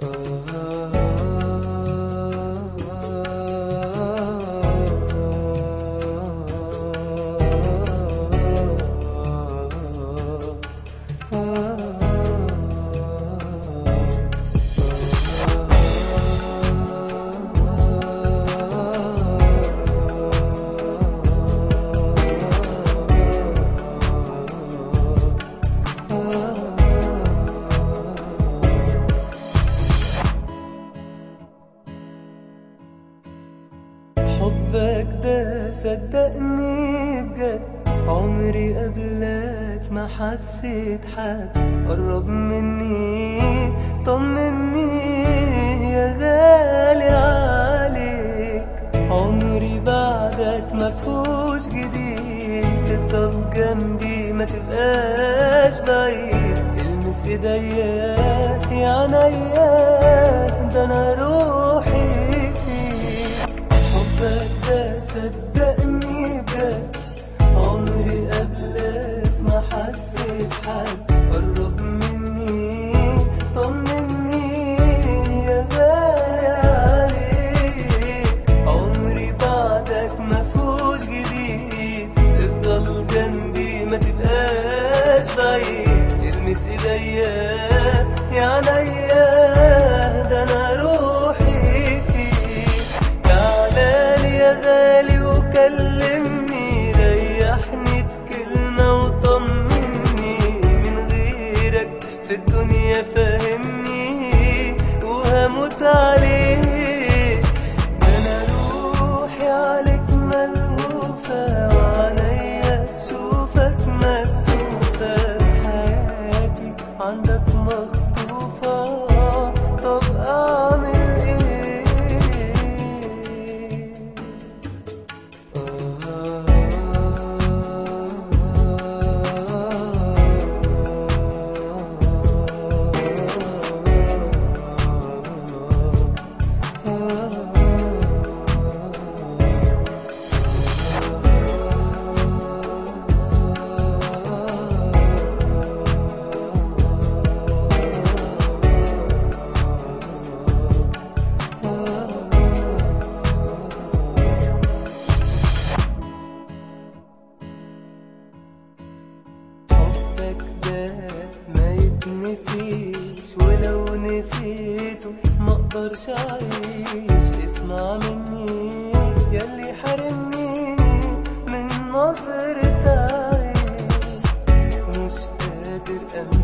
حبك ده صدقني بجد عمري قبلك ما حسيت حد قرب مني طمني يا غالي عليك عمري بعدك ما فيهوش جديد تفضل جنبي ما تبقاش بعيد المس ايديا يا عينيا ده انا روحي فيك حبك ده صدقني بجد عمري قبلك ما حسيت حد قرب مني طمني يا غالي عليك عمري بعدك ما فيهوش جديد افضل جنبي ما تبقاش بعيد المس ايديا يا عينيا ده انا روحي فيك تعالى يا غالي وكلمني ريحني بكلمة وطمني من غيرك في الدنيا فاهمني وهموت عليك ده انا روحي عليك ملهوفة وعينيا تشوفك مكسوفة حياتي عندك مخطوفة طب اعمل ايه حبك ده ما يتنسيش ولو نسيته ما اقدرش اعيش اسمع مني ياللي حرمني من نظرة عين مش قادر امشي